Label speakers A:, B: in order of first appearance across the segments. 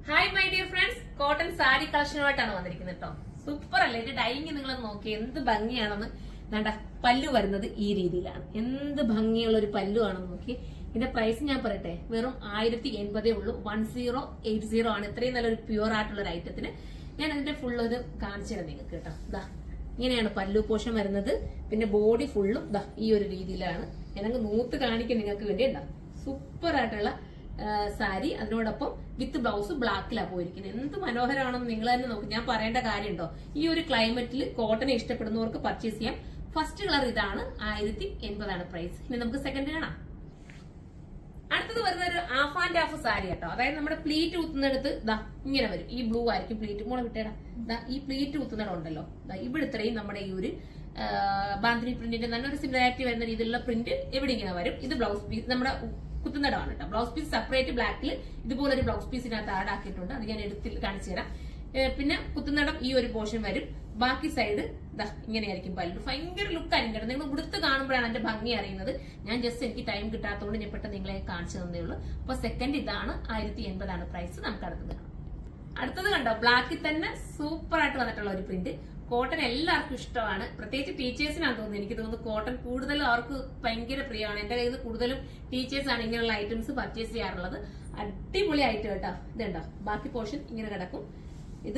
A: hi my dear friends cotton sari കളക്ഷനുമായിട്ടാണ് വന്നിരിക്കുന്നത് കേട്ടോ സൂപ്പർ അല്ലേ ഇത് ഡൈയിങ് നിങ്ങൾ നോക്കി എന്ത് ഭംഗിയാണെന്ന് വേണ്ട പല്ലു വരുന്നത് ഈ രീതിയിലാണ് എന്ത് ഭംഗിയുള്ള ഒരു പല്ലു ആണെന്ന് നോക്കി ഇതിന്റെ പ്രൈസ് ഞാൻ പറയട്ടെ വെറും ആയിരത്തി എൺപതേ ഉള്ളൂ വൺ സീറോ എയ്റ്റ് സീറോ ആണ് ഇത്രയും നല്ലൊരു പ്യുവർ ആയിട്ടുള്ള ഒരു ഐറ്റത്തിന് ഞാൻ അതിന്റെ ഫുൾ ഒരു കാണിച്ചു തരാം നിങ്ങൾക്ക് കേട്ടോ ദാ ഇങ്ങനെയാണ് പല്ലു പോഷൻ വരുന്നത് പിന്നെ ബോഡി ഫുള്ളും ദാ ഈ ഒരു രീതിയിലാണ് ഞാനങ്ങ് നൂത്ത് കാണിക്കാൻ നിങ്ങൾക്ക് വേണ്ടി ഉണ്ടാവും സൂപ്പർ ആയിട്ടുള്ള ആ, സാരി അതിനോടൊപ്പം വിത്ത് ബ്ലൗസ് ബ്ലാക്കിലാണ് പോയിരിക്കുന്നത് എന്ത് മനോഹരമാണെന്ന് നിങ്ങൾ തന്നെ നോക്കും ഞാൻ പറയേണ്ട കാര്യമുണ്ടോ ഈ ഒരു ക്ലൈമറ്റിൽ കോട്ടനെ ഇഷ്ടപ്പെടുന്നവർക്ക് പർച്ചേസ് ചെയ്യാം ഫസ്റ്റ് കളർ ഇതാണ് ആയിരത്തി എൺപതാണ് പ്രൈസ് ഇനി നമുക്ക് സെക്കൻഡ് കാണാം അടുത്തത് വരുന്ന ഒരു ഹാഫ് ആൻഡ് ഹാഫ് സാരി കേട്ടോ അതായത് നമ്മുടെ പ്ലീറ്റ് കുത്തുന്നിടത്ത് ദാ ഇങ്ങനെ വരും ഈ ബ്ലൂ ആയിരിക്കും പ്ലീറ്റ് മോളെ വിട്ടേടാ ദാ ഈ പ്ലീറ്റ് കുത്തുന്നിടം ഉണ്ടല്ലോ ദാ ഇവിടെ ഇത്രയും നമ്മുടെ ഈ ഒരു ആ, ബാന്തിനി പ്രിന്റിന്റെ നല്ലൊരു സിമിലാരിറ്റി വരുന്ന രീതിയിലുള്ള പ്രിന്റ് എവിടെ ഇങ്ങനെ വരും ഇത് ബ്ലൗസ് പീസ് നമ്മുടെ കുത്തുന്നിടമാണ് കേട്ടോ ബ്ലൗസ് പീസ് സെപ്പറേറ്റ് ബ്ലാക്കിൽ ഇതുപോലൊരു ബ്ലൗസ് പീസിനകത്ത് ആഡ് ആക്കിയിട്ടുണ്ട് അത് ഞാൻ എടുത്ത് കാണിച്ചു തരാം ഏ, പിന്നെ കുത്തുന്നിടം ഈ ഒരു പോർഷൻ വരും ബാക്കി സൈഡ് ദാ ഇങ്ങനെയായിരിക്കും പല്ലു ഭയങ്കര ലുക്ക് ആയിരിക്കും കേട്ടോ നിങ്ങൾ ഉടുത്ത് കാണുമ്പോഴാണ് അതിന്റെ ഭംഗി അറിയുന്നത് ഞാൻ ജസ്റ്റ് എനിക്ക് ടൈം കിട്ടാത്തതുകൊണ്ട് ഞാൻ പെട്ടെന്ന് നിങ്ങളെ കാണിച്ചു തന്നേ ഉള്ളൂ അപ്പൊ സെക്കൻഡ് ഇതാണ് ആയിരത്തി എൺപതാണ് പ്രൈസ് നമുക്ക് അടുത്തത് കാണാം അടുത്തത് കണ്ടോ ബ്ലാക്കിൽ തന്നെ സൂപ്പർ ആയിട്ട് വന്നിട്ടുള്ള ഒരു പ്രിന്റ് കോട്ടൺ എല്ലാവർക്കും ഇഷ്ടമാണ് പ്രത്യേകിച്ച് ടീച്ചേഴ്സിനാണ് തോന്നുന്നത് എനിക്ക് തോന്നുന്നു കോട്ടൺ കൂടുതലും അവർക്ക് ഭയങ്കര പ്രിയമാണ് എന്റെ കയ്യിൽ നിന്ന് കൂടുതലും ടീച്ചേഴ്സ് ആണ് ഇങ്ങനെയുള്ള ഐറ്റംസ് പർച്ചേസ് ചെയ്യാറുള്ളത് അടിപൊളി ഐറ്റം കേട്ടോ ഇതുണ്ടോ ബാക്കി പോർഷൻ ഇങ്ങനെ കിടക്കും ഇത്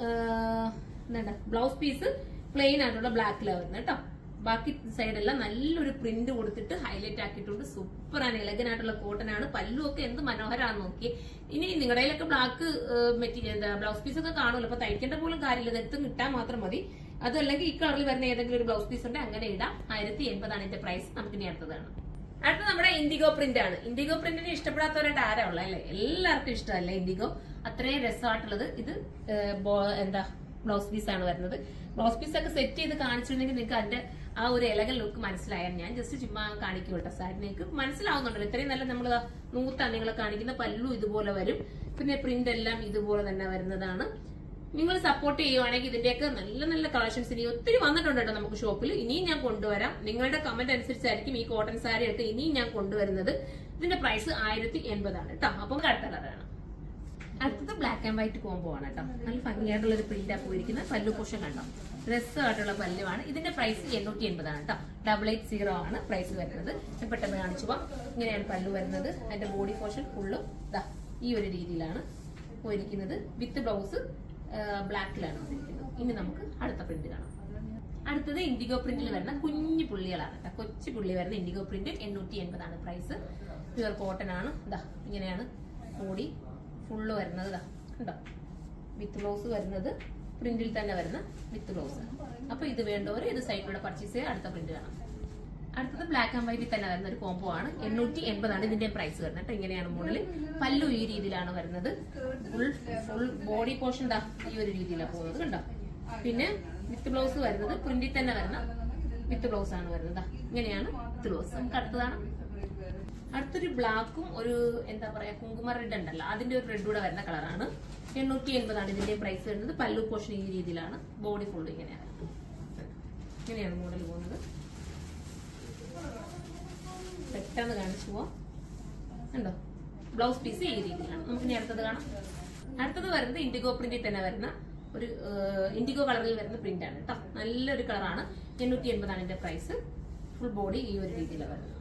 A: എന്താ ബ്ലൗസ് പീസ് പ്ലെയിൻ ആയിട്ടുള്ള ബ്ലാക്കിലാണ് വരുന്നത് കേട്ടോ ബാക്കി സൈഡെല്ലാം നല്ലൊരു പ്രിന്റ് കൊടുത്തിട്ട് ഹൈലൈറ്റ് ആക്കിയിട്ടുണ്ട് സൂപ്പർ ആണ് എലഗൻ ആയിട്ടുള്ള കോട്ടൺ ആണ് പല്ലും ഒക്കെ എന്ത് മനോഹരമാണെന്ന് നോക്കി ഇനി നിങ്ങളുടെ കയ്യിലൊക്കെ ബ്ലാക്ക് മെറ്റീരിയൽ എന്താ ബ്ലൗസ് പീസ് ഒക്കെ കാണുമല്ലോ അപ്പൊ തയ്ക്കേണ്ട പോലും കാര്യമില്ല ഇതെടുത്ത് കിട്ടാൻ മാത്രം മതി അതല്ലെങ്കിൽ ഈ കളറിൽ വരുന്ന ഏതെങ്കിലും ഒരു ബ്ലൗസ് പീസ് ഉണ്ടെങ്കിൽ അങ്ങനെ ഇടാം ആയിരത്തി എൺപതാണ് ഇതിന്റെ പ്രൈസ് നമുക്ക് ഇനി അടുത്തതാണ് അടുത്ത നമ്മുടെ ഇൻഡിഗോ പ്രിന്റ് ആണ് ഇൻഡിഗോ പ്രിന്റിനെ ഇഷ്ടപ്പെടാത്തവരായിട്ട് ആരാ ഉള്ളത് അല്ലേ എല്ലാവർക്കും ഇഷ്ടമല്ലേ ഇൻഡിഗോ അത്രയും രസമായിട്ടുള്ളത് ഇത് ഏഹ്, ബോ- എന്താ ബ്ലൗസ് പീസ് ആണ് വരുന്നത് ബ്ലൗസ് പീസ് ഒക്കെ സെറ്റ് ചെയ്ത് കാണിച്ചിട്ടുണ്ടെങ്കിൽ നിങ്ങൾക്ക് അതിന്റെ ആ ഒരു എലകൽ ലുക്ക് മനസ്സിലായാൽ ഞാൻ ജസ്റ്റ് ചുമ്മാ കാണിക്കും കേട്ടോ സാരി നിങ്ങൾക്ക് മനസ്സിലാവുന്നുണ്ടല്ലോ ഇത്രയും നല്ല നമ്മൾ നൂത്താണ് നിങ്ങളെ കാണിക്കുന്ന പല്ലു ഇതുപോലെ വരും പിന്നെ പ്രിന്റ് എല്ലാം ഇതുപോലെ തന്നെ വരുന്നതാണ് നിങ്ങൾ സപ്പോർട്ട് ചെയ്യുവാണെങ്കിൽ ഇതിന്റെയൊക്കെ നല്ല നല്ല കളക്ഷൻസ് ഇനി ഒത്തിരി വന്നിട്ടുണ്ട് കേട്ടോ നമുക്ക് ഷോപ്പിൽ ഇനിയും ഞാൻ കൊണ്ടുവരാം നിങ്ങളുടെ കമന്റ് അനുസരിച്ചായിരിക്കും ഈ കോട്ടൺ സാരി ഒക്കെ ഇനിയും ഞാൻ കൊണ്ടുവരുന്നത് ഇതിന്റെ പ്രൈസ് ആയിരത്തി എൺപതാണ് കേട്ടോ അപ്പം അടുത്ത കളറാണ് അടുത്തത് ബ്ലാക്ക് ആൻഡ് വൈറ്റ് കോംബോ ആണ് കേട്ടോ നല്ല ഭംഗിയായിട്ടുള്ള ഒരു പ്രിന്റ് ആ പോയിരിക്കുന്ന പല്ലു പോഷൻ കണ്ടോ രസമായിട്ടുള്ള പല്ലുവാണ് ഇതിന്റെ പ്രൈസ് എണ്ണൂറ്റി എൺപതാണ് കേട്ടോ ഡബിൾ എയ്റ്റ് സീറോ ആണ് പ്രൈസ് വരുന്നത് ഞാൻ പെട്ടെന്ന് കാണിച്ചു പോവാം ഇങ്ങനെയാണ് പല്ലു വരുന്നത് അതിന്റെ ബോഡി പോർഷൻ ഫുള്ളും ദാ ഈ ഒരു രീതിയിലാണ് പോയിരിക്കുന്നത് വിത്ത് ബ്ലൗസ് ബ്ലാക്കിലാണ് വന്നിരിക്കുന്നത് ഇനി നമുക്ക് അടുത്ത പ്രിന്റ് കാണാം അടുത്തത് ഇൻഡിഗോ പ്രിന്റിൽ വരുന്ന കുഞ്ഞു പുള്ളികളാണ് കേട്ടോ കൊച്ചു പുള്ളി വരുന്ന ഇൻഡിഗോ പ്രിന്റ് എണ്ണൂറ്റി എൺപതാണ് പ്രൈസ് പ്യുവർ കോട്ടൺ ആണ് ഇതാ ഇങ്ങനെയാണ് ബോഡി ഫുള്ള് വരുന്നത് ഇതാ കണ്ടോ വിത്ത് ബ്ലൗസ് വരുന്നത് പ്രിന്റിൽ തന്നെ വരുന്ന വിത്ത് ബ്ലൗസ് അപ്പൊ ഇത് വേണ്ടവർ ഇത് സൈഡിലൂടെ പർച്ചേസ് ചെയ്യുക അടുത്ത പ്രിന്റ് കാണാം അടുത്തത് ബ്ലാക്ക് ആൻഡ് വൈറ്റിൽ തന്നെ വരുന്ന ഒരു കോംബോ ആണ് എണ്ണൂറ്റി എൺപതാണ് ഇതിന്റെ പ്രൈസ് വരുന്നത് കേട്ടോ ഇങ്ങനെയാണ് മോഡൽ പല്ലു ഈ രീതിയിലാണ് വരുന്നത് ഫുൾ ഫുൾ ബോഡി പോർഷൻ ദാ ഈ ഒരു രീതിയിലാണ് പോകുന്നത് കണ്ടോ പിന്നെ വിത്ത് ബ്ലൗസ് വരുന്നത് പ്രിന്റിൽ തന്നെ വരുന്ന വിത്ത് ബ്ലൗസ് ആണ് വരുന്നത് ദാ ഇങ്ങനെയാണ് വിത്ത് ബ്ലൗസ് നമുക്ക് അടുത്തതാണ് അടുത്തൊരു ബ്ലാക്കും ഒരു എന്താ പറയാ കുങ്കുമ റെഡ് ഉണ്ടല്ലോ അതിന്റെ ഒരു റെഡ് കൂടെ വരുന്ന കളറാണ് എണ്ണൂറ്റി എൺപതാണ് ഇതിന്റെ പ്രൈസ് വരുന്നത് പല്ലു പോർഷൻ ഈ രീതിയിലാണ് ബോഡി ഫുൾ ഇങ്ങനെയാണ് ഇങ്ങനെയാണ് മോഡൽ പോകുന്നത് പെട്ടെന്ന് കാണിച്ചു പോവാം കണ്ടോ ബ്ലൗസ് പീസ് ഈ രീതിയിലാണ് നമുക്ക് ഇനി അടുത്തത് കാണാം അടുത്തത് വരുന്നത് ഇൻഡിഗോ പ്രിന്റിൽ തന്നെ വരുന്ന ഒരു ഇൻഡിഗോ കളറിൽ വരുന്ന പ്രിന്റ് ആണ് കേട്ടോ നല്ലൊരു കളറാണ് എണ്ണൂറ്റി എൺപതാണ് ഇതിന്റെ പ്രൈസ് ഫുൾ ബോഡി ഈ ഒരു രീതിയിലാണ് വരുന്നത്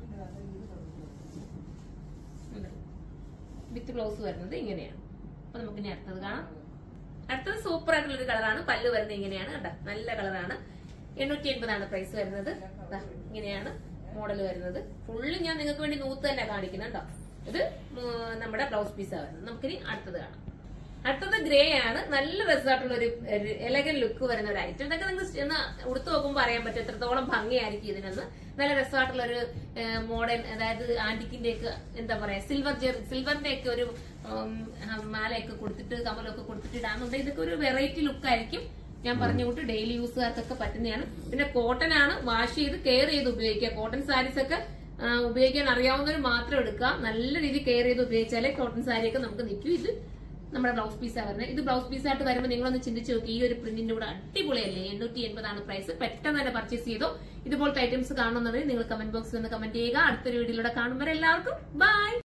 A: വിത്ത് ബ്ലൗസ് വരുന്നത് ഇങ്ങനെയാണ് അപ്പൊ നമുക്ക് ഇനി അടുത്തത് കാണാം അടുത്തത് സൂപ്പർ ആയിട്ടുള്ള ഒരു കളറാണ് പല്ല് വരുന്നത് ഇങ്ങനെയാണ് കേട്ടോ നല്ല കളറാണ് എണ്ണൂറ്റി എൺപതാണ് പ്രൈസ് വരുന്നത് ദാ ഇങ്ങനെയാണ് മോഡൽ വരുന്നത് ഫുള്ള് ഞാൻ നിങ്ങൾക്ക് വേണ്ടി നൂത്ത് തന്നെ കാണിക്കുന്നത് കേട്ടോ ഇത് ഉം, നമ്മുടെ ബ്ലൗസ് പീസാണ് വരുന്നത് നമുക്കിനി അടുത്തത് കാണാം അടുത്തത് ഗ്രേ ആണ് നല്ല രസമായിട്ടുള്ള ഒരു എലഗൻ ലുക്ക് വരുന്ന ഒരു ഐറ്റം ഇതൊക്കെ നിങ്ങൾക്ക് ഒന്ന് ഉടുത്തു നോക്കുമ്പോൾ അറിയാൻ പറ്റും എത്രത്തോളം ഭംഗിയായിരിക്കും ഇതിനെന്ന് നല്ല രസമായിട്ടുള്ള ഒരു മോഡേൺ അതായത് ആന്റിക്കിന്റെ ഒക്കെ എന്താ പറയാ സിൽവർ സിൽവറിന്റെ ഒക്കെ ഒരു ഉം, മാലയൊക്കെ കൊടുത്തിട്ട് കമലൊക്കെ കൊടുത്തിട്ട് ഇടാന്നുണ്ടെങ്കിൽ ഇതൊക്കെ ഒരു വെറൈറ്റി ലുക്ക് ആയിരിക്കും ഞാൻ പറഞ്ഞ കൂട്ട് ഡെയിലി യൂസുകാർക്കൊക്കെ പറ്റുന്നതാണ് പിന്നെ കോട്ടൺ ആണ് വാഷ് ചെയ്ത് കെയർ ചെയ്ത് ഉപയോഗിക്കുക കോട്ടൺ സാരീസ് ഒക്കെ ആ, ഉപയോഗിക്കാൻ അറിയാവുന്നവർ മാത്രം എടുക്കുക നല്ല രീതിയിൽ കെയർ ചെയ്ത് ഉപയോഗിച്ചാലേ കോട്ടൺ സാരിയൊക്കെ നമുക്ക് നിൽക്കും ഇത് നമ്മുടെ ബ്ലൗസ് പീസാണ് വരുന്നത് ഇത് ബ്ലൗസ് പീസ് ആയിട്ട് വരുമ്പോൾ നിങ്ങളൊന്ന് ചിന്തിച്ച് നോക്കി ഈ ഒരു പ്രിന്റിന്റെ കൂടെ അടിപൊളിയല്ലേ എണ്ണൂറ്റി എൺപതാണ് പ്രൈസ് പെട്ടെന്ന് തന്നെ പർച്ചേസ് ചെയ്തോ ഇതുപോലത്തെ ഐറ്റംസ് കാണുന്നവർ നിങ്ങൾ കമന്റ് ബോക്സിൽ നിന്ന് കമന്റ് ചെയ്യുക അടുത്തൊരു വീഡിയോയിലൂടെ കാണുമ്പോൾ എല്ലാവർക്കും ബൈ